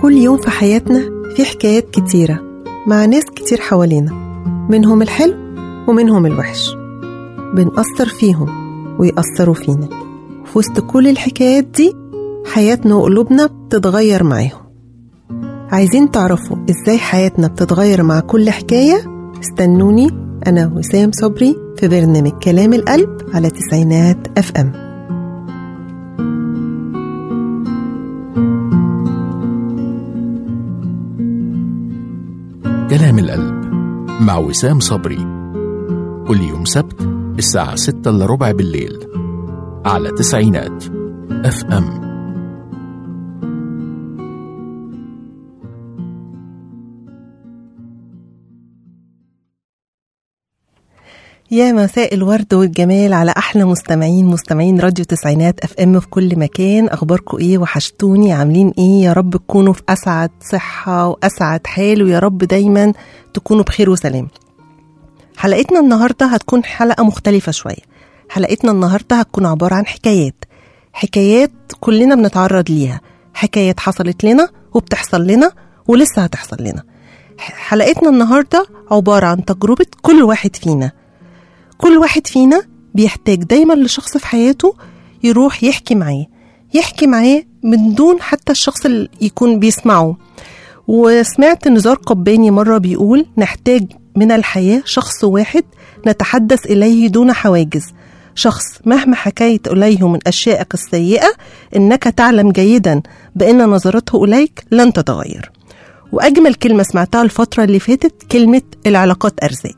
كل يوم في حياتنا في حكايات كتيرة مع ناس كتير حوالينا منهم الحلو ومنهم الوحش بنأثر فيهم ويأثروا فينا في وسط كل الحكايات دي حياتنا وقلوبنا بتتغير معاهم عايزين تعرفوا ازاي حياتنا بتتغير مع كل حكاية استنوني أنا وسام صبري في برنامج كلام القلب على تسعينات اف ام كلام القلب مع وسام صبري كل يوم سبت الساعة ستة إلا ربع بالليل على تسعينات اف ام يا مساء الورد والجمال على احلى مستمعين مستمعين راديو تسعينات اف ام في كل مكان اخباركم ايه وحشتوني عاملين ايه يا رب تكونوا في اسعد صحه واسعد حال ويا رب دايما تكونوا بخير وسلام حلقتنا النهارده هتكون حلقه مختلفه شويه حلقتنا النهارده هتكون عباره عن حكايات حكايات كلنا بنتعرض ليها حكايات حصلت لنا وبتحصل لنا ولسه هتحصل لنا حلقتنا النهارده عباره عن تجربه كل واحد فينا كل واحد فينا بيحتاج دايما لشخص في حياته يروح يحكي معاه يحكي معاه من دون حتى الشخص اللي يكون بيسمعه وسمعت نزار قباني مرة بيقول نحتاج من الحياة شخص واحد نتحدث إليه دون حواجز شخص مهما حكيت إليه من أشيائك السيئة إنك تعلم جيدا بأن نظرته إليك لن تتغير وأجمل كلمة سمعتها الفترة اللي فاتت كلمة العلاقات أرزاق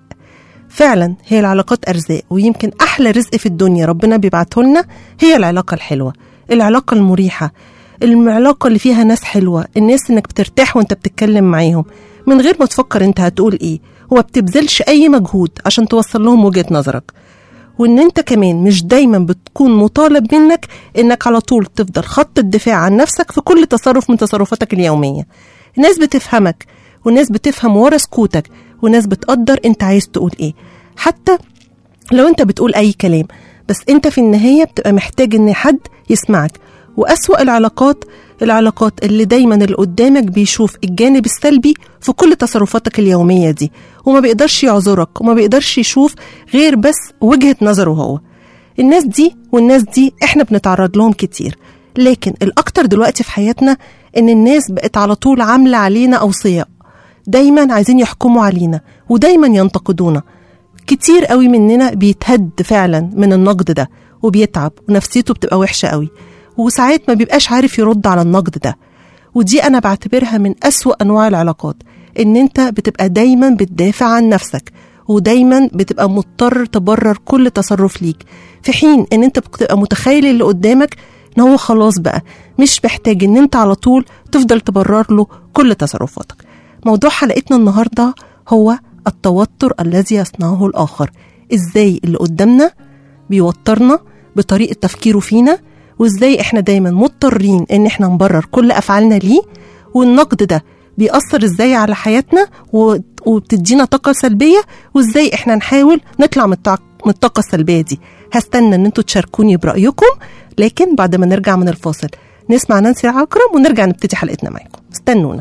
فعلا هي العلاقات أرزاق ويمكن أحلى رزق في الدنيا ربنا بيبعته لنا هي العلاقة الحلوة العلاقة المريحة العلاقة اللي فيها ناس حلوة الناس انك بترتاح وانت بتتكلم معاهم من غير ما تفكر انت هتقول ايه وما بتبذلش اي مجهود عشان توصل لهم وجهة نظرك وان انت كمان مش دايما بتكون مطالب منك انك على طول تفضل خط الدفاع عن نفسك في كل تصرف من تصرفاتك اليومية الناس بتفهمك والناس بتفهم ورا سكوتك وناس بتقدر انت عايز تقول ايه حتى لو انت بتقول اي كلام بس انت في النهاية بتبقى محتاج ان حد يسمعك وأسوأ العلاقات العلاقات اللي دايما اللي قدامك بيشوف الجانب السلبي في كل تصرفاتك اليومية دي وما بيقدرش يعذرك وما بيقدرش يشوف غير بس وجهة نظره هو الناس دي والناس دي احنا بنتعرض لهم كتير لكن الأكتر دلوقتي في حياتنا إن الناس بقت على طول عاملة علينا أوصياء دايما عايزين يحكموا علينا ودايما ينتقدونا كتير قوي مننا بيتهد فعلا من النقد ده وبيتعب ونفسيته بتبقى وحشة قوي وساعات ما بيبقاش عارف يرد على النقد ده ودي أنا بعتبرها من أسوأ أنواع العلاقات إن أنت بتبقى دايما بتدافع عن نفسك ودايما بتبقى مضطر تبرر كل تصرف ليك في حين ان انت بتبقى متخيل اللي قدامك ان هو خلاص بقى مش محتاج ان انت على طول تفضل تبرر له كل تصرفاتك موضوع حلقتنا النهارده هو التوتر الذي يصنعه الآخر إزاي اللي قدامنا بيوترنا بطريقة تفكيره فينا وإزاي إحنا دايما مضطرين إن إحنا نبرر كل أفعالنا ليه والنقد ده بيأثر إزاي على حياتنا وبتدينا طاقة سلبية وإزاي إحنا نحاول نطلع من الطاقة السلبية دي هستنى إن انتوا تشاركوني برأيكم لكن بعد ما نرجع من الفاصل نسمع نانسي عكرم ونرجع نبتدي حلقتنا معاكم استنونا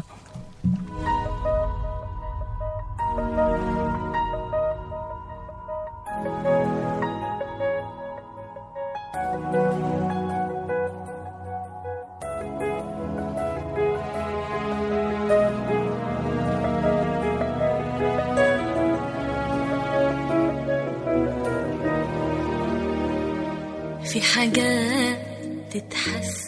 في حاجات تتحس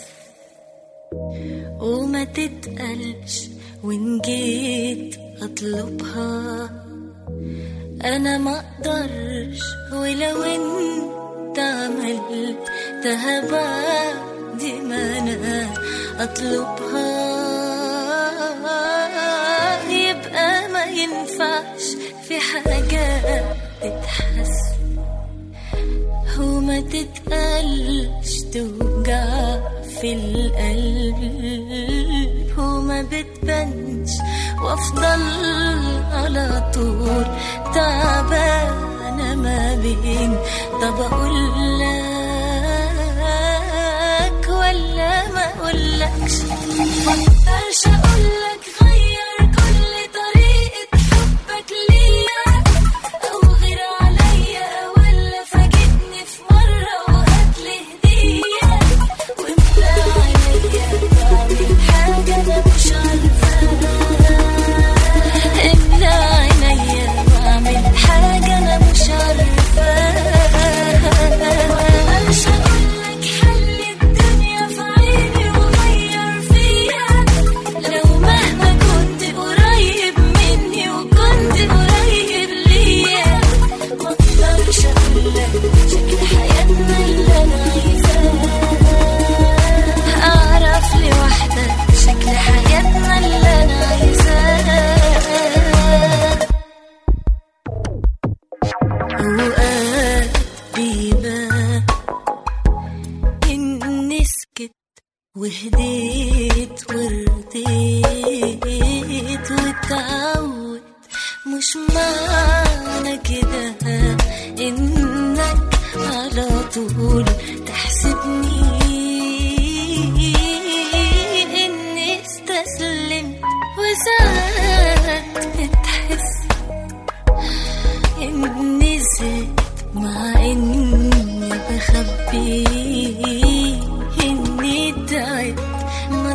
وما تتقلش وإن جيت أطلبها أنا ما أقدرش ولو أنت عملتها بعد ما أنا أطلبها يبقى ما ينفعش في حاجات تتحس وما تتقلش توجع في القلب وما بتبانش وافضل على طول تعبانة ما بين طب اقول لك ولا ما اقولكش مقدرش اقول وهديت ورديت واتعود مش معنى كده انك على طول تحسبني اني استسلمت وساعات بتحس اني زدت مع اني بخبي اني تعبت ما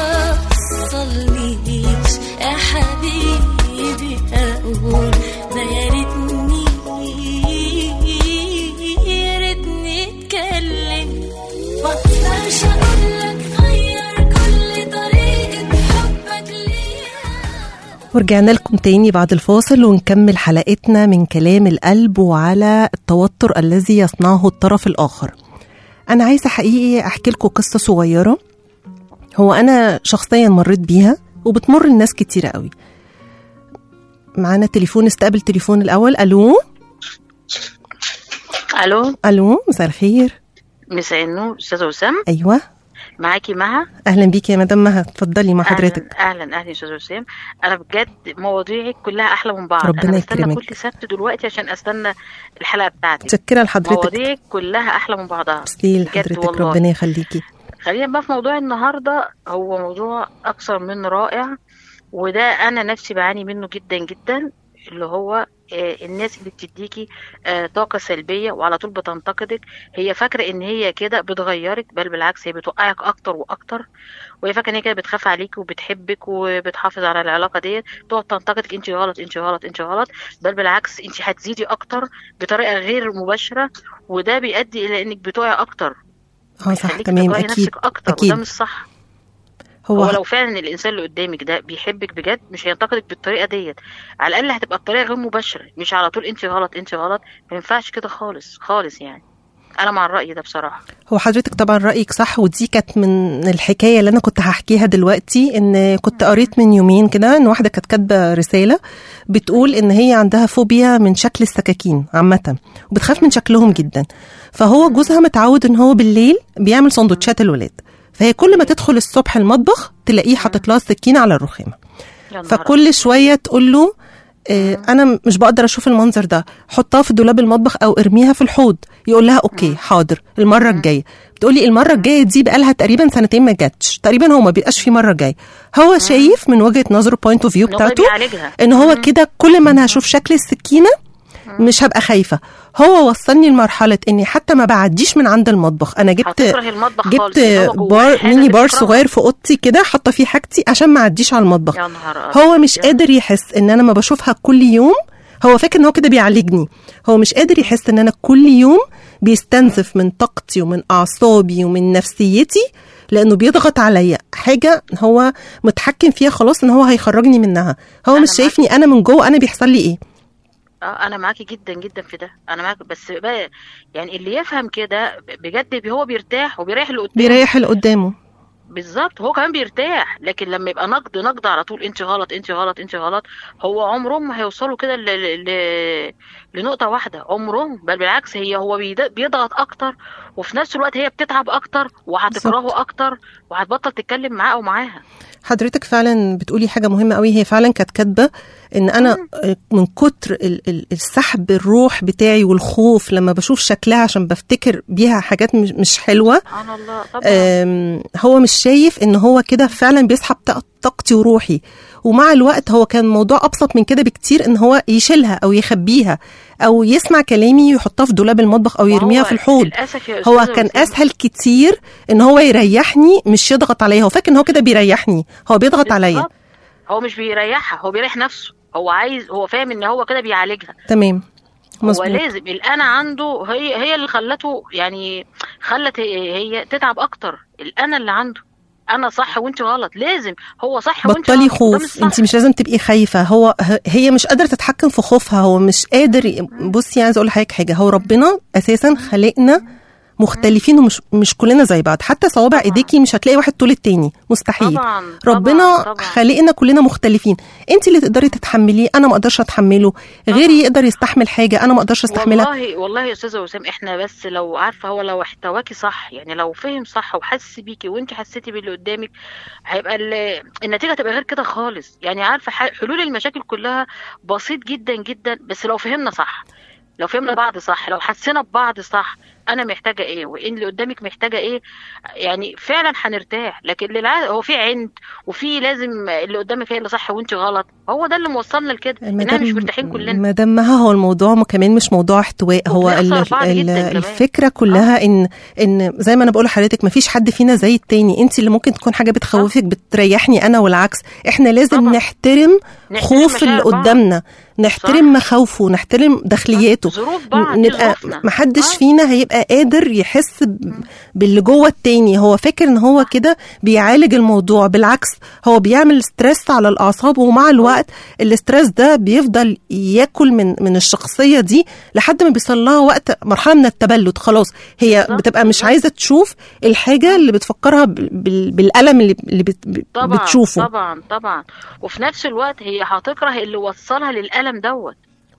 توصلنيش يا حبيبي اقول ده يا ريتني يا ريتني اتكلم ما اقدرش اقولك غير كل طريقة حبك ليا ورجعنا لكم تاني بعد الفاصل ونكمل حلقتنا من كلام القلب وعلى التوتر الذي يصنعه الطرف الآخر أنا عايزة حقيقي أحكي لكم قصة صغيرة هو أنا شخصيا مريت بيها وبتمر الناس كتيرة قوي معانا تليفون استقبل تليفون الأول ألو الو ألو مساء الخير مساء النور استاذ وسام أيوة معاكي مها أهلا بيكي يا مدام مها اتفضلي مع حضرتك اهلا اهلا اهلا استاذ وسام انا بجد مواضيعك كلها احلى من بعض ربنا انا بستنى يكرمك. كل سبت دلوقتي عشان استنى الحلقه بتاعتي متشكرة لحضرتك مواضيعك كلها احلى من بعضها تسليل بجد لحضرتك والله. ربنا يخليكي خلينا بقى في موضوع النهارده هو موضوع اكثر من رائع وده انا نفسي بعاني منه جدا جدا اللي هو آه، الناس اللي بتديكي آه، طاقة سلبية وعلى طول بتنتقدك هي فاكرة ان هي كده بتغيرك بل بالعكس هي بتوقعك اكتر واكتر وهي فاكرة ان هي كده بتخاف عليك وبتحبك وبتحافظ على العلاقة ديت تقعد تنتقدك انت غلط انت غلط انت غلط بل بالعكس انت هتزيدي اكتر بطريقة غير مباشرة وده بيؤدي الى انك بتوعي اكتر اه صح يخليك تمام تكرهي أكيد نفسك اكتر أكيد وده مش صح هو هو لو فعلا الانسان اللي قدامك ده بيحبك بجد مش هينتقدك بالطريقه ديت على الاقل هتبقى بطريقه غير مباشره مش على طول انت غلط انت غلط ما ينفعش كده خالص خالص يعني انا مع الراي ده بصراحه هو حضرتك طبعا رأيك صح ودي كانت من الحكاية اللي أنا كنت هحكيها دلوقتي إن كنت قريت من يومين كده إن واحدة كانت كاتبة رسالة بتقول إن هي عندها فوبيا من شكل السكاكين عامة وبتخاف من شكلهم جدا فهو جوزها متعود إن هو بالليل بيعمل سندوتشات الولاد فهي كل ما تدخل الصبح المطبخ تلاقيه حاطط لها السكينة على الرخامة يا نهار فكل شويه تقول له آه، انا مش بقدر اشوف المنظر ده حطها في دولاب المطبخ او ارميها في الحوض يقول لها اوكي حاضر المره الجايه بتقولي المره الجايه دي بقالها تقريبا سنتين ما جاتش تقريبا هو ما بيبقاش في مره جايه هو شايف من وجهه نظره بوينت اوف فيو إن هو بتاعته بيعالجها. ان هو كده كل ما انا هشوف شكل السكينه مش هبقى خايفه هو وصلني لمرحله اني حتى ما بعديش من عند المطبخ انا جبت هتكره المطبخ جبت خالص اللي هو جواه بار حاجة ميني بار بتكرهها. صغير في اوضتي كده حاطه فيه حاجتي عشان ما اعديش على المطبخ يا نهار هو أبيض. مش يا قادر يحس ان انا ما بشوفها كل يوم هو فاكر ان هو كده بيعالجني هو مش قادر يحس ان انا كل يوم بيستنزف من طاقتي ومن اعصابي ومن نفسيتي لانه بيضغط عليا حاجه هو متحكم فيها خلاص ان هو هيخرجني منها هو أنا مش شايفني انا من جوه انا بيحصل لي ايه اه انا معاكي جدا جدا في ده انا معاكي بس بقى يعني اللي يفهم كده بجد هو بيرتاح وبيريح اللي قدامه بيريح اللي قدامه بالظبط هو كمان بيرتاح لكن لما يبقى نقد نقد على طول انت غلط انت غلط انت غلط هو عمرهم ما هيوصلوا كده ل... ل... ل... لنقطة واحدة عمرهم بل بالعكس هي هو بيد- بيضغط اكتر وفي نفس الوقت هي بتتعب اكتر وهتكرهه اكتر وهتبطل تتكلم معاه او معاها حضرتك فعلا بتقولي حاجة مهمة قوي هي فعلا كانت كاتبة ان انا من كتر ال- ال- السحب الروح بتاعي والخوف لما بشوف شكلها عشان بفتكر بيها حاجات مش- مش حلوة سبحان الله طبعا أم، هو مش شايف ان هو كده فعلا بيسحب طاق- طاقتي وروحي ومع الوقت هو كان موضوع ابسط من كده بكتير ان هو يشيلها او يخبيها او يسمع كلامي ويحطها في دولاب المطبخ او يرميها وهو في الحوض للاسف يا هو أستاذة كان وسام، اسهل كتير ان هو يريحني مش يضغط عليا هو فاكر ان هو كده بيريحني هو بيضغط عليا بالظبط. هو مش بيريحها هو بيريح نفسه هو عايز هو فاهم ان هو كده بيعالجها تمام هو مظبوط لازم الانا عنده هي هي اللي خلته يعني خلت هي هي تتعب اكتر الانا اللي عنده انا صح وانت غلط لازم هو صح وانت بطلي غلط وده مش خوف صح. انت مش لازم تبقي خايفه هو ه- هي مش قادره تتحكم في خوفها هو مش قادر ي- بصي عايزه اقول لحضرتك حاجه هو ربنا اساسا خلقنا مختلفين ومش مش كلنا زي بعض حتى صوابع طبعاً. ايديكي مش هتلاقي واحد طول التاني مستحيل طبعا ربنا طبعا, طبعا. خلقنا كلنا مختلفين انت اللي تقدري تتحمليه انا ما اقدرش اتحمله غيري يقدر يستحمل حاجه انا ما اقدرش استحملها والله والله يا استاذه وسام احنا بس لو عارفه هو لو احتواكي صح يعني لو فهم صح وحس بيكي وانت حسيتي باللي قدامك هيبقى ال- النتيجه هتبقى غير كده خالص يعني عارفه ح- حلول المشاكل كلها بسيط جدا جدا بس لو فهمنا صح لو فهمنا بعض صح لو حسينا ببعض صح انا محتاجه ايه وان اللي قدامك محتاجه ايه يعني فعلا هنرتاح لكن للع... هو في عند وفي لازم اللي قدامك هي اللي صح وانت غلط هو ده اللي موصلنا لكده ان احنا مش مرتاحين كلنا ما دام ما هو الموضوع م- كمان مش موضوع احتواء هو وبنخسر ال- بعض ال- جداً كمان. الفكره كلها ان ان زي ما انا بقول لحضرتك ما فيش حد فينا زي التاني انت اللي ممكن تكون حاجه بتخوفك بتريحني انا والعكس احنا لازم طبعاً. نحترم نحترم خوف اللي مشاعر بعض. قدامنا نحترم مخاوفه نحترم داخلياته ظروف بعض ن- دي نبقى ظروفنا. محدش آه. فينا هيبقى قادر يحس ب- باللي جوه التاني هو فاكر ان هو كده بيعالج الموضوع بالعكس هو بيعمل ستريس على الاعصاب ومع الوقت الاستريس ده بيفضل ياكل من من الشخصيه دي لحد ما بيوصل لها وقت مرحله من التبلد خلاص هي بالظبط، بتبقى مش بالظبط. عايزه تشوف الحاجه اللي بتفكرها بال- بال- بالالم اللي اللي بت- طبعا بتشوفه طبعا طبعا وفي نفس الوقت هي هتكره اللي وصلها للألم دوت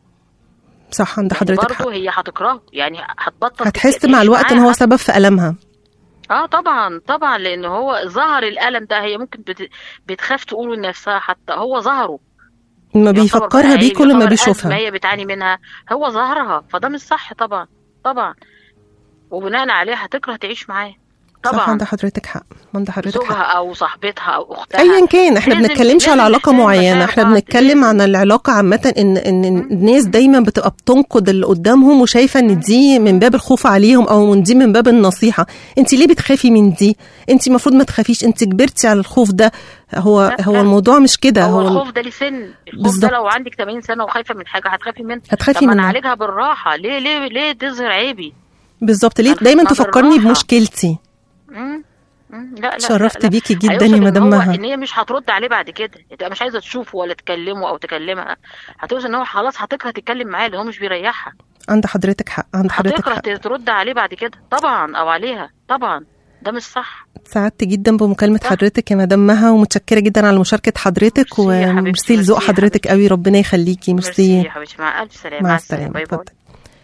صح عند يعني حضرتك حق برضه هي هتكرهه يعني هتبطل هتحس تعيش مع الوقت ان هو معاها. سبب في المها اه طبعا طبعا لان هو ظهر الألم ده هي ممكن بت... بتخاف تقوله لنفسها حتى هو ظهره ما يعتبر بيفكرها بقى بيه عيب، كل ما يعتبر بيشوفها أزمة هي بتعاني منها هو ظهرها فده مش صح طبعا طبعا وبناء عليه هتكره تعيش معاه صح طبعا عند حضرتك حق عند حضرتك زوجها حق او صاحبتها او اختها ايا كان احنا لازم- بنتكلمش لازم على علاقه نحترم معينه مشاعر احنا بعض. بنتكلم لازم. عن العلاقه عامه ان ان الناس دايما بتبقى بتنقد اللي قدامهم وشايفه ان دي من باب الخوف عليهم او من دي من باب النصيحه انت ليه بتخافي من دي انت المفروض ما تخافيش انت كبرتي على الخوف ده هو لا، هو لا. الموضوع مش كده هو هو الخوف ده ليه سن الخوف بالظبط. ده لو عندك 80 سنه وخايفه من حاجه هتخافي منها هتخافي طب ما انا منها. اعالجها بالراحه ليه ليه ليه تظهر عيبي بالظبط ليه أنا دايما خايفة تفكرني بالراحة. بمشكلتي مم. مم. لا لا شرفت لا لا. بيكي جدا هيوصل يا إن مدام هو مها ان هي مش هترد عليه بعد كده تبقى مش عايزه تشوفه ولا تكلمه او تكلمها هتوصل ان هو خلاص هتكره تتكلم معاه لان هو مش بيريحها عند حضرتك حق عند حضرتك هتكره حق ترد عليه بعد كده طبعا او عليها طبعا ده مش صح سعدت جدا بمكالمة صح. حضرتك يا مدام مها ومتشكرة جدا على مشاركة حضرتك ميرسي يا حبيبتي، وميرسي لذوق ميرسي يا حضرتك قوي ربنا يخليكي ميرسي ميرسي يا حبيبتي مع الف سلامه مع السلامه السلامة باي باي اتفضل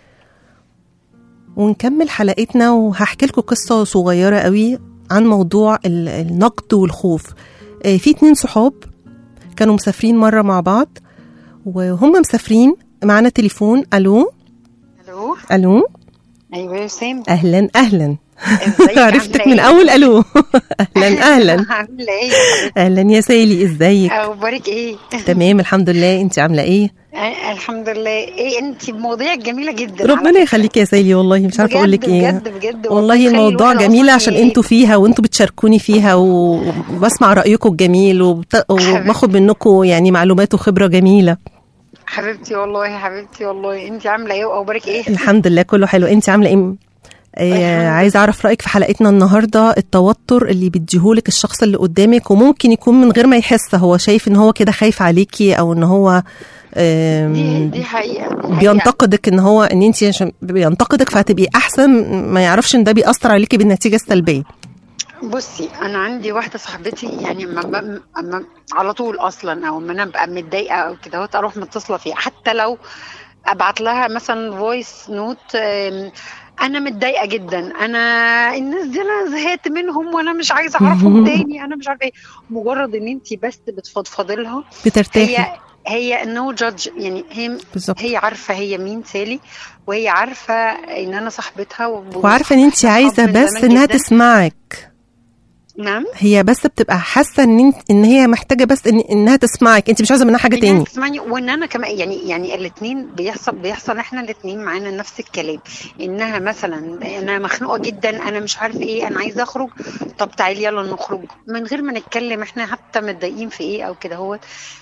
ونكمل حلقتنا وهحكي لكم قصة صغيرة قوي عن موضوع ال- النقد والخوف آه، في اتنين صحاب كانوا مسافرين مرة مع بعض وهم مسافرين معانا تليفون الو الو الو ايوه يا وسام اهلا اهلا ازيك عرفتك عاملة من إيه؟ اول الو اهلا اهلا عامله ايه يا حبيبتي؟ اهلا يا سالي ازيك اخبارك ايه تمام الحمد لله انت عامله ايه آه، الحمد لله ايه انت مواضيع جميله جدا على ربنا فكرة. يخليك يا سالي والله مش عارفه اقول لك بجد ايه بجد بجد والله خلي الموضوع الواحد جميل أصلاً عشان ي- انتوا فيها وانتوا بتشاركوني فيها و- وبسمع رايكم الجميل وبت... وباخد منكم يعني معلومات وخبره جميله حبيبتي والله يا حبيبتي والله انت عامله ايه واخبارك ايه الحمد لله كله حلو انت عامله ايه آه الحمد عايزه اعرف رايك في حلقتنا النهارده التوتر اللي بيديهولك الشخص اللي قدامك وممكن يكون من غير ما يحس هو شايف ان هو كده خايف عليكي او ان هو آم، دي دي حقيقه دي حقيقة. بينتقدك ان هو ان انت عشان بينتقدك فهتبقي احسن ما يعرفش ان ده بيأثر عليكي بالنتيجه السلبيه بصي انا عندي واحده صاحبتي يعني اما ب- اما على طول اصلا او اما انا ابقى متضايقه او كده اهوت اروح متصله فيها حتى لو ابعت لها مثلا فويس نوت انا متضايقه جدا انا الناس دي انا زهقت منهم وانا مش عايزه اعرفهم تاني انا مش عارفه ايه مجرد ان انت بس بتفضفضي لها بترتاحي هي هي نو جادج يعني هي بالظبط هي عارفه هي مين سالي وهي عارفه ان انا صاحبتها وب- وعارفه ان انت إحنا عايزه صحاب من بس زمان انها جداً. تسمعك نعم هي بس بتبقى حاسه ان انت ان هي محتاجه بس إن انها تسمعك انت مش عايزه منها حاجه إنها تاني تسمعني وان انا كمان يعني يعني الاثنين بيحصل بيحصل احنا الاثنين معانا نفس الكلام انها مثلا انا مخنوقه جدا انا مش عارف ايه انا عايزه اخرج طب تعالي يلا نخرج من غير ما نتكلم احنا حتى متضايقين في ايه او كده هو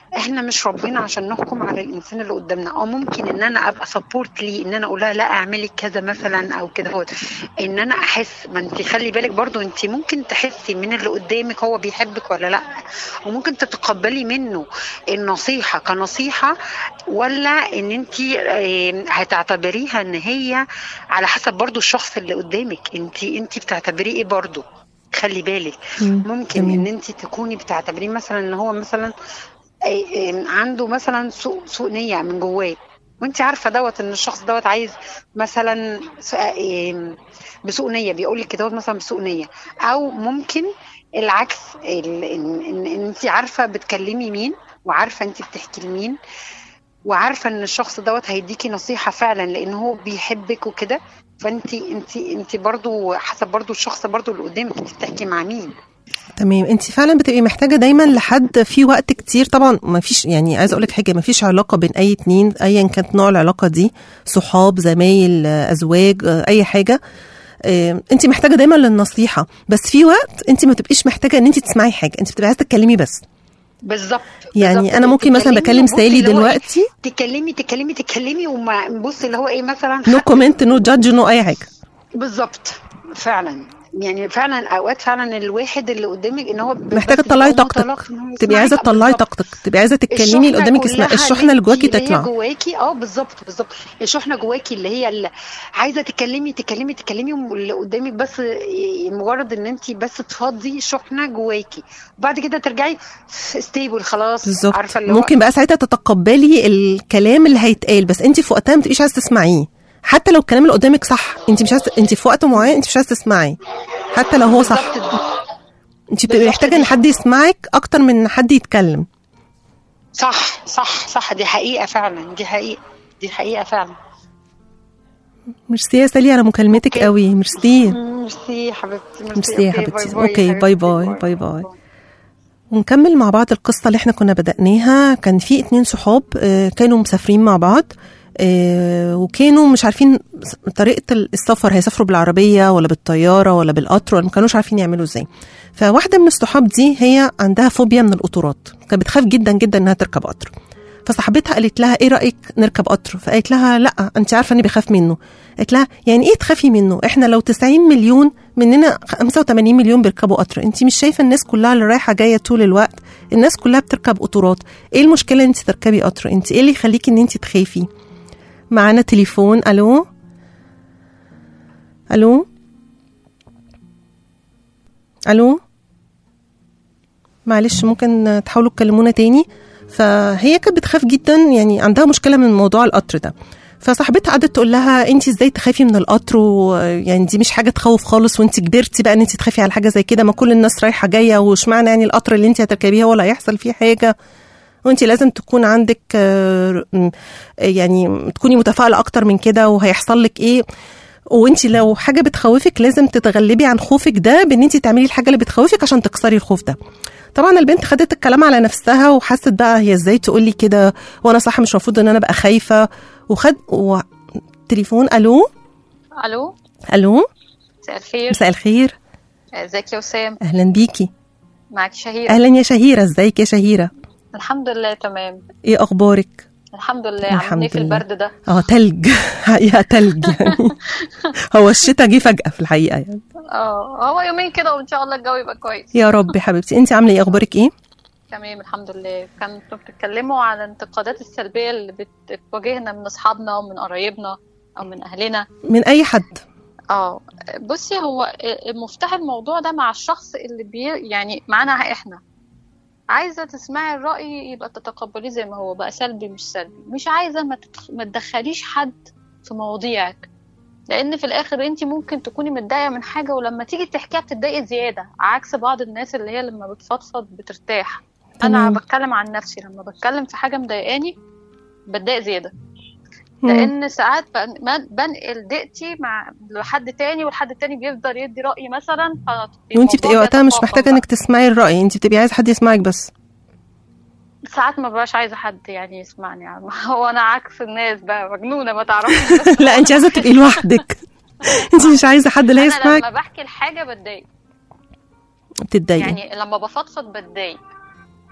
احنا مش ربنا عشان نحكم على الانسان اللي قدامنا اه ممكن ان انا ابقى سبورت ليه ان انا اقول لها لا اعملي كذا مثلا او كده هو ان انا احس ما انت خلي بالك برضو انت ممكن تحسي من اللي قدامك هو بيحبك ولا لا وممكن تتقبلي منه النصيحه كنصيحه ولا ان انت آه، هتعتبريها ان هي على حسب برضو الشخص اللي قدامك انت انت بتعتبريه ايه برضو خلي بالك مم. ممكن تمام. ان انت تكوني بتعتبريه مثلا ان هو مثلا أي- أم عنده مثلا سوء سوء نيه من جواه وانت عارفه دوت ان الشخص دوت عايز مثلا س- أم بسوء نيه بيقول لك دوت مثلا بسوء نيه او ممكن العكس ال- ان, إن, إن انت عارفه بتكلمي مين وعارفه انت بتحكي لمين وعارفه ان الشخص دوت هيديكي نصيحه فعلا لان هو بيحبك وكده فانت انت انت برضو حسب برضو الشخص برضو اللي قدامك انت بتحكي مع مين تمام انت فعلا بتبقي محتاجه دايما لحد في وقت كتير طبعا ما فيش يعني عايزه اقول لك حاجه ما فيش علاقه بين اي اتنين ايا كانت نوع العلاقه دي صحاب زمايل آه، ازواج آه، اي حاجه آه، انت محتاجه دايما للنصيحه بس في وقت انت ما تبقيش محتاجه ان انت تسمعي حاجه انت بتبقي عايزه تتكلمي بس بالظبط يعني بالظبط. انا ممكن مثلا تتكلمي بكلم وبصي سالي اللي هو إيه، دلوقتي تكلمي تكلمي تكلمي وما بصي اللي هو ايه مثلا نو كومنت نو جادج نو اي حاجه بالظبط فعلا يعني فعلا اوقات فعلا الواحد اللي قدامك ان هو ب- محتاجه بس تطلعي يبقى طاقتك متلقي إن هو تبقي عايزه يسمعك. تطلعي بالظبط. طاقتك تبقي عايزه تتكلمي اللي قدامك يسمع كلها الشحنه اللي جواكي اللي هي تطلع جواكي اه بالظبط بالظبط الشحنه جواكي اللي هي اللي عايزه تتكلمي تكلمي تكلمي واللي قدامك بس ي- مجرد ان انت بس تفضي شحنه جواكي وبعد كده ترجعي ستيبل خلاص بالظبط عارفه اللي هو ممكن بقى ساعتها تتقبلي الكلام اللي هيتقال بس انت في وقتها ما تبقيش عايزه تسمعيه حتى لو الكلام اللي قدامك صح انت مش عايزه انت في وقت معين انت مش عايزه تسمعي حتى لو هو صح بالظبط انت بتبقي بالظبط محتاجه دي ان حد يسمعك اكتر من ان حد يتكلم صح صح صح دي حقيقه فعلا دي حقيقه دي حقيقه فعلا ميرسي يا سالي على مكالمتك أوكي. قوي ميرسي ميرسي يا حبيبتي ميرسي يا حبيبتي باي اوكي باي باي باي باي ونكمل مع بعض القصة اللي احنا كنا بدأناها كان في اتنين صحاب آه، كانوا مسافرين مع بعض آه، وكانوا مش عارفين طريقة السفر هيسافروا بالعربية ولا بالطيارة ولا بالقطر ولا ما كانوش عارفين يعملوا ازاي فواحدة من الصحاب دي هي عندها فوبيا من القطورات كانت بتخاف جدا جدا انها تركب قطر فصاحبتها قالت لها ايه رايك نركب قطر فقالت لها لا انت عارفه اني بخاف منه قالت لها يعني ايه تخافي منه احنا لو 90 مليون مننا 85 مليون بيركبوا قطر انت مش شايفه الناس كلها اللي رايحه جايه طول الوقت الناس كلها بتركب قطورات ايه المشكله ان انت تركبي قطر انت ايه اللي يخليكي ان انت تخافي معانا تليفون الو الو الو معلش ممكن تحاولوا تكلمونا تاني فهي كانت بتخاف جدا يعني عندها مشكله من موضوع القطر ده فصاحبتها قعدت تقول لها انت ازاي تخافي من القطر ويعني دي مش حاجه تخوف خالص وانت كبرتي بقى ان انت تخافي على حاجه زي كده ما كل الناس رايحه جايه واشمعنى يعني القطر اللي انت هتركبيه هو اللي هيحصل فيه حاجه وانت لازم تكون عندك آه، م- يعني تكوني متفائله اكتر من كده وهيحصل لك ايه وانت لو حاجه بتخوفك لازم تتغلبي عن خوفك ده بان انت تعملي الحاجه اللي بتخوفك عشان تكسري الخوف ده طبعا البنت خدت الكلام على نفسها وحست بقى هي ازاي تقول لي كده وانا صح مش المفروض ان انا ابقى خايفه وخد و... تليفون الو الو الو مساء الخير مساء الخير ازيك يا وسام اهلا بيكي معك شهيرة اهلا يا شهيره ازيك يا شهيره الحمد لله تمام ايه اخبارك الحمد لله الحمد عاملين ايه في لله. البرد ده اه تلج حقيقه تلج يعني هو الشتاء جه فجاه في الحقيقه يعني اه هو يومين كده وان شاء الله الجو يبقى كويس يا رب يا حبيبتي انت عامله ايه اخبارك ايه تمام الحمد لله كنتوا بتتكلموا على الانتقادات السلبية اللي بت- بتواجهنا من اصحابنا ومن قرايبنا او من اهلنا من اي حد اه بصي هو مفتاح الموضوع ده مع الشخص اللي بي يعني معانا احنا عايزه تسمعي الراي يبقى تتقبليه زي ما هو بقى سلبي مش سلبي مش عايزه ما, تدخ... ما تدخليش حد في مواضيعك لان في الاخر انت ممكن تكوني متضايقه من حاجه ولما تيجي تحكيها بتتضايقي زياده عكس بعض الناس اللي هي لما بتفضفض بترتاح انا تمام. بتكلم عن نفسي لما بتكلم في حاجه مضايقاني بتضايق زياده مم. لان ساعات بن- بن- بنقل ضيقتي مع لحد تاني والحد التاني بيفضل يدي راي مثلا ف- وانت بتبقي الموضوع وقتها مش بيتفاقم محتاجه بقى. انك تسمعي الراي انت بتبقي عايزه حد يسمعك بس ساعات ما بقاش عايزه حد يعني يسمعني يعني هو انا عكس الناس بقى مجنونه ما تعرفش بس لا انت عايزه تبقي لوحدك انت مش عايزه حد لا انا يسمعك لما بحكي الحاجه بتضايق بتتضايقي يعني لما بفضفض بتضايق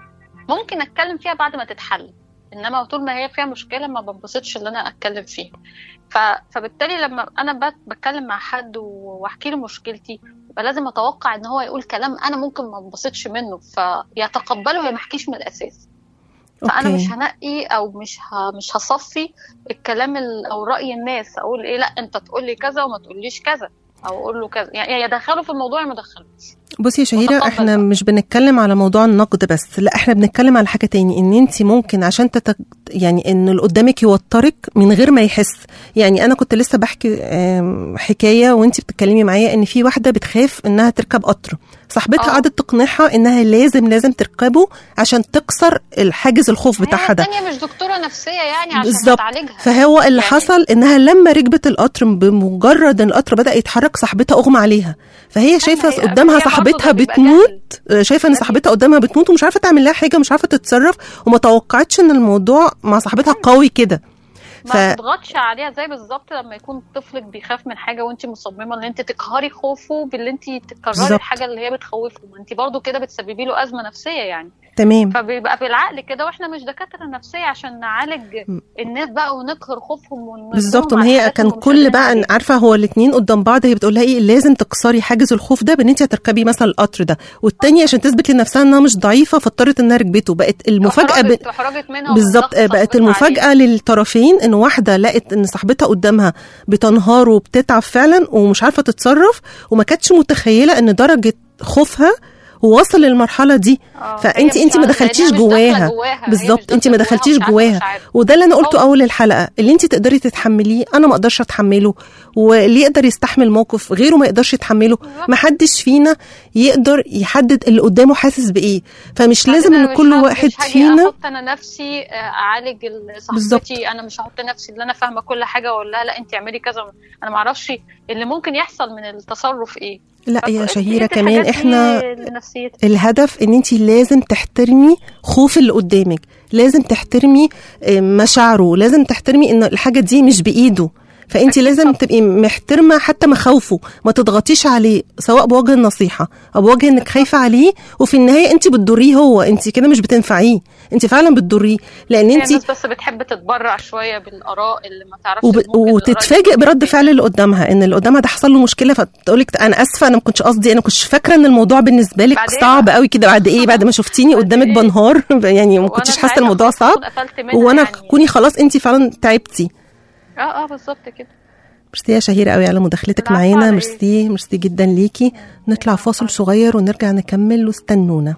ممكن اتكلم فيها بعد ما تتحل انما طول ما هي فيها مشكله ما بنبسطش ان انا اتكلم فيها ف... فبالتالي لما انا بت- بتكلم مع حد و- واحكي له مشكلتي يبقى لازم اتوقع ان هو يقول كلام انا ممكن ما انبسطش منه فيتقبله يا ما احكيش من الاساس فانا أوكي. مش هنقي او مش ه... مش هصفي الكلام ال... او راي الناس اقول ايه لا انت تقول لي كذا وما تقوليش كذا او اقول له كذا يعني يدخله في الموضوع يا ما يدخلوش بصي يا شهيرة متقبل احنا بقى. مش بنتكلم على موضوع النقد بس لا احنا بنتكلم على حاجة تاني ان انت ممكن عشان تتك... يعني ان اللي قدامك يوترك من غير ما يحس يعني انا كنت لسه بحكي آم، حكاية وانت بتتكلمي معايا ان في واحدة بتخاف انها تركب قطر صاحبتها آه. قعدت تقنعها انها لازم لازم تركبه عشان تكسر الحاجز الخوف بتاعها هي ده التانية مش دكتورة نفسية يعني عشان بالظبط. تعالجها فهو اللي يعني- حصل انها لما ركبت القطر بمجرد ان القطر بدا يتحرك صاحبتها اغمى عليها فهي شايفه هي- قدامها هي برضه صاحبتها ده بيبقى بتموت شايفه ان ده صاحبتها قدامها بتموت ومش عارفه تعمل لها حاجه ومش عارفه تتصرف وما توقعتش ان الموضوع مع صاحبتها قوي كده ما ف- تضغطش عليها زي بالظبط لما يكون طفلك بيخاف من حاجه وانت مصممه ان انت تقهري خوفه باللي انت تكرري بالظبط. الحاجه اللي هي بتخوفه ما انت برضو كده بتسببي له ازمه نفسيه يعني تمام فبيبقى بالعقل كده واحنا مش دكاتره نفسيه عشان نعالج م. الناس بقى ونقهر خوفهم ونقول بالظبط لهم ما على هي الحاجات كان اللي هم مش كل قادرين بقى عليها. عارفه هو الاثنين قدام بعض هي بتقول لها ايه لازم تكسري حاجز الخوف ده بان انت هتركبي مثلا القطر ده والتانية عشان تثبت لنفسها انها مش ضعيفه فاضطرت انها ركبته بقت المفاجاه ب... أحرجت- أحرجت منها ومن بالظبط ضغط بقت صاحبتها المفاجاه للطرفين ان واحده لقت ان صاحبتها قدامها بتنهار وبتتعب فعلا ومش عارفه تتصرف وما كانتش متخيله ان درجه خوفها وصل للمرحله دي آه، فانت هي انت مش ما عارفة- دخلتيش لأنها مش داخلة جواها جواها، هي مش بالظبط انت ما داخلة دخلتيش ومش عارفة جواها مشاعرها. وده اللي انا قلته خالص. اول الحلقه اللي انت تقدري تتحمليه انا ما اقدرش اتحمله واللي يقدر يستحمل موقف غيره ما يقدرش يتحمله ما حدش فينا يقدر يحدد اللي قدامه حاسس بايه فمش لازم بعدين ان أنا كل مش ه- واحد مش هاجي فينا احط انا نفسي آه، اعالج ال- بالظبط. صاحبتي انا مش هحط نفسي اللي انا فاهمه كل حاجه واقول لها لا انت اعملي كذا انا ما اعرفش اللي ممكن يحصل من التصرف ايه لا يا فك- شهيره انت كمان الحاجات دي احنا لنفسيتك. الهدف ان انت لازم تحترمي خوف اللي قدامك لازم تحترمي آه، مشاعره لازم تحترمي ان الحاجه دي مش بايده فانت أكيد لازم طبعا. تبقي محترمه حتى مخاوفه ما تضغطيش عليه سواء بوجه النصيحه او بوجه انك خايفه عليه وفي النهايه انت بتضريه هو انت كده مش بتنفعيه انت فعلا بتضريه لان هي انت الناس بس بتحب تتبرع شويه بالاراء اللي ما تعرفش وب... ممكن الآراء وتتفاجئ دي برد تكون فعل اللي قدامها ان اللي قدامها ده حصل له مشكله فتقولك انا اسفه انا ما كنتش قصدي انا كنتش فاكره ان الموضوع بالنسبه لك بعد إيه صعب بقى؟ قوي كده بعد ايه بعد ما شفتيني بعد قدامك إيه؟ بنهار يعني ما وأنا كنتش حاسه ساعتها الموضوع خلاص صعب قفلت منها وانا يعني. كوني خلاص انت فعلا تعبتي اه اه بالظبط كده ميرسي يا شهيره قوي على مداخلتك العفو معانا على إيه؟ ميرسي ميرسي جدا ليكي نطلع فاصل صغير ونرجع نكمل واستنونا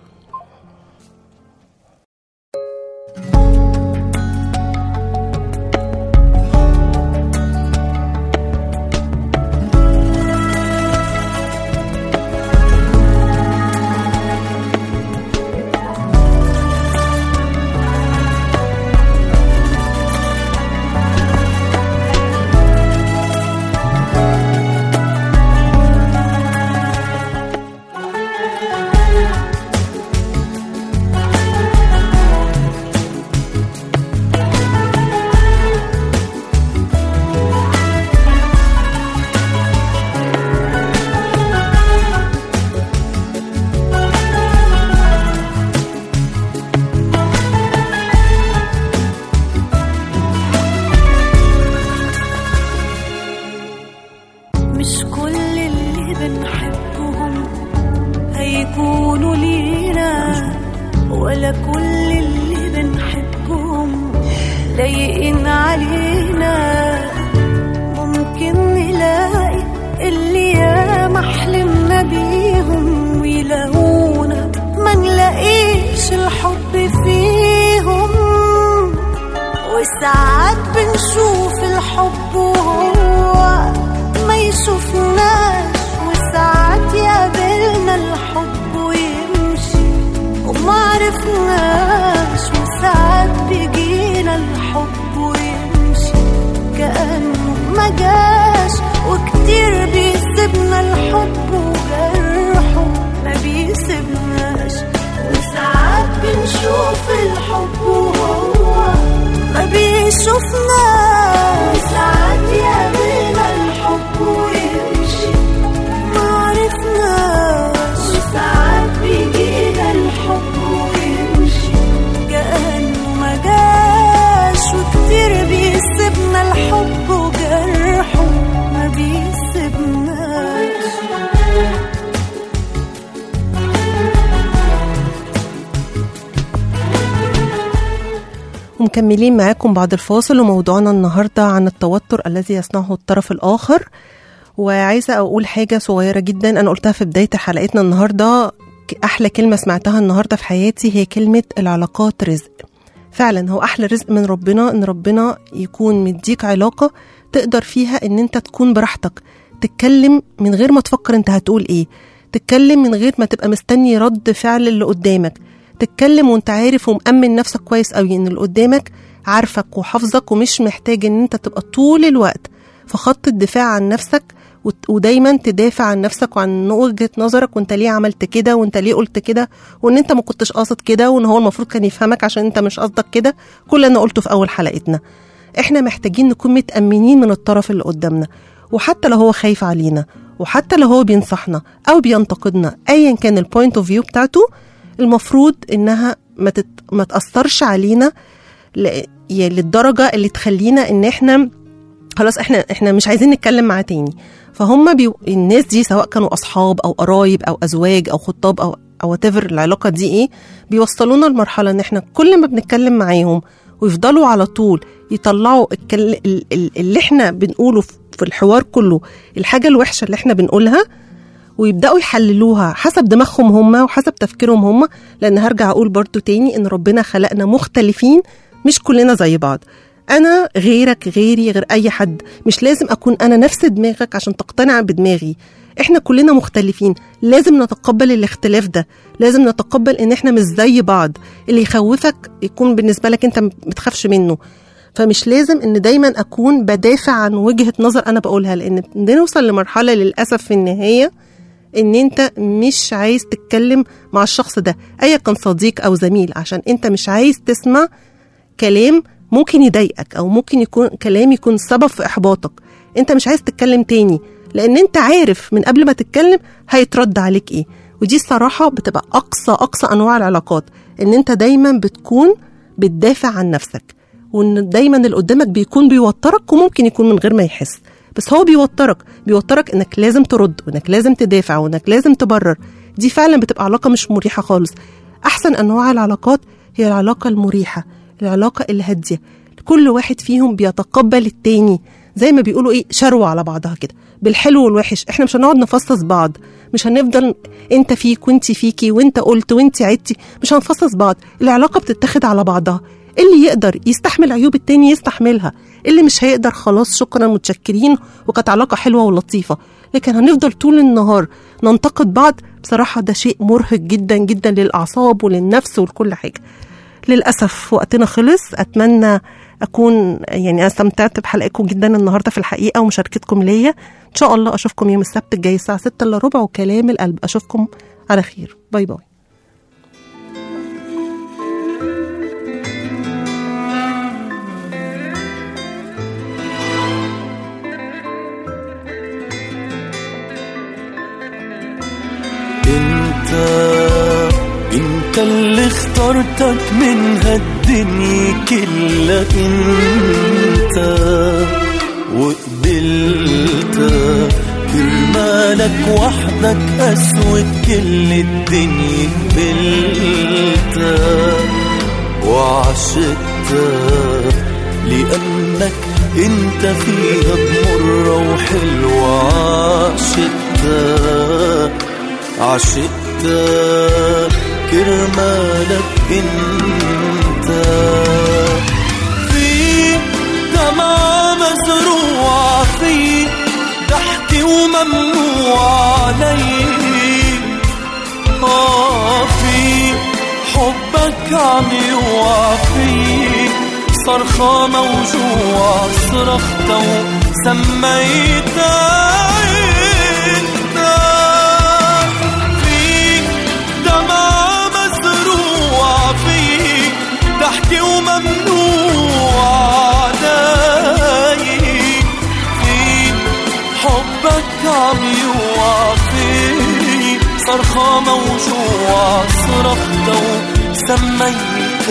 مش كل اللي بنحبهم هيكونوا لينا ولا كل اللي بنحبهم لايقين علينا ممكن نلاقي اللي ياما حلمنا بيهم ويلاقونا ما نلاقيش الحب فيهم وساعات بنشوف الحب وهو ما يشوفناش وساعات يقابلنا الحب ويمشي وما عرفناش وساعات بيجينا الحب ويمشي كأنه ما جاش وكتير بيسيبنا الحب وجرحه ما بيسيبناش وساعات بنشوف الحب وهو ما بيشوفناش وساعات يا ومكملين معاكم بعد الفاصل وموضوعنا النهارده عن التوتر الذي يصنعه الطرف الآخر وعايزة أقول حاجة صغيرة جدا أنا قلتها في بداية حلقتنا النهارده ك- أحلى كلمة سمعتها النهارده في حياتي هي كلمة العلاقات رزق فعلا هو أحلى رزق من ربنا إن ربنا يكون مديك علاقة تقدر فيها إن أنت تكون براحتك تتكلم من غير ما تفكر أنت هتقول إيه تتكلم من غير ما تبقى مستني رد فعل اللي قدامك تتكلم وانت عارف ومأمن نفسك كويس قوي ان اللي قدامك عارفك وحافظك ومش محتاج ان انت تبقى طول الوقت في خط الدفاع عن نفسك وت- ودايما تدافع عن نفسك وعن وجهة نظرك وانت ليه عملت كده وانت ليه قلت كده وان انت ما كنتش قاصد كده وان هو المفروض كان يفهمك عشان انت مش قصدك كده كل اللي انا قلته في اول حلقتنا احنا محتاجين نكون متأمنين من الطرف اللي قدامنا وحتى لو هو خايف علينا وحتى لو هو بينصحنا او بينتقدنا ايا كان البوينت اوف فيو بتاعته المفروض انها ما, تت... ما تاثرش علينا ل... يعني للدرجه اللي تخلينا ان احنا خلاص احنا احنا مش عايزين نتكلم معاه تاني فهم بي... الناس دي سواء كانوا اصحاب او قرايب او ازواج او خطاب او او whatever العلاقه دي ايه بيوصلونا لمرحله ان احنا كل ما بنتكلم معاهم ويفضلوا على طول يطلعوا الكل... ال- ال- اللي احنا بنقوله في في الحوار كله الحاجه الوحشه اللي احنا بنقولها ويبداوا يحللوها حسب دماغهم هم وحسب تفكيرهم هم لان هرجع اقول برضو تاني ان ربنا خلقنا مختلفين مش كلنا زي بعض انا غيرك غيري غير اي حد مش لازم اكون انا نفس دماغك عشان تقتنع بدماغي احنا كلنا مختلفين لازم نتقبل الاختلاف ده لازم نتقبل ان احنا مش زي بعض اللي يخوفك يكون بالنسبه لك انت متخافش منه فمش لازم ان دايما اكون بدافع عن وجهه نظر انا بقولها لان بنوصل لمرحله للاسف في النهايه ان انت مش عايز تتكلم مع الشخص ده ايا كان صديق او زميل عشان انت مش عايز تسمع كلام ممكن يضايقك او ممكن يكون كلام يكون سبب في احباطك انت مش عايز تتكلم تاني لان انت عارف من قبل ما تتكلم هيترد عليك ايه ودي الصراحه بتبقى اقصى اقصى انواع العلاقات ان انت دايما بتكون بتدافع عن نفسك وان دايما اللي قدامك بيكون بيوترك وممكن يكون من غير ما يحس بس هو بيوترك بيوترك انك لازم ترد وانك لازم تدافع وانك لازم تبرر دي فعلا بتبقى علاقه مش مريحه خالص احسن انواع العلاقات هي العلاقه المريحه العلاقه الهاديه كل واحد فيهم بيتقبل التاني زي ما بيقولوا ايه شروه على بعضها كده بالحلو والوحش احنا مش هنقعد نفصص بعض مش هنفضل انت فيك وانت فيكي وانت قلت وانت عدتي مش هنفصص بعض العلاقه بتتاخد على بعضها اللي يقدر يستحمل عيوب التاني يستحملها اللي مش هيقدر خلاص شكرا متشكرين وكانت علاقه حلوه ولطيفه لكن هنفضل طول النهار ننتقد بعض بصراحه ده شيء مرهق جدا جدا للاعصاب وللنفس ولكل حاجه للاسف وقتنا خلص اتمنى اكون يعني أنا استمتعت بحلقتكم جدا النهارده في الحقيقه ومشاركتكم ليا ان شاء الله اشوفكم يوم السبت الجاي الساعه 6 الا ربع وكلام القلب اشوفكم على خير باي باي انت انت اللي اخترتك من هالدنيا كلها انت وقبلت كرمالك وحدك اسود كل الدنيا قبلتك وعشقتك لأنك انت فيها بمرة وحلوة عشقتك عشقتك كرمالك انت في دمعة مزروعة في ضحكة وممنوع عليك آه في حبك عم يوقع فيك صرخة موجوعة صرخت وسميت انت فيك دمعة مزروعة فيك ضحكة وممنوع عليك فيك حبك عم يوقع فيك صرخة موجوعة صرخت وسميت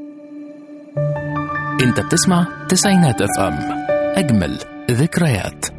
انت بتسمع تسعينات اف ام اجمل ذكريات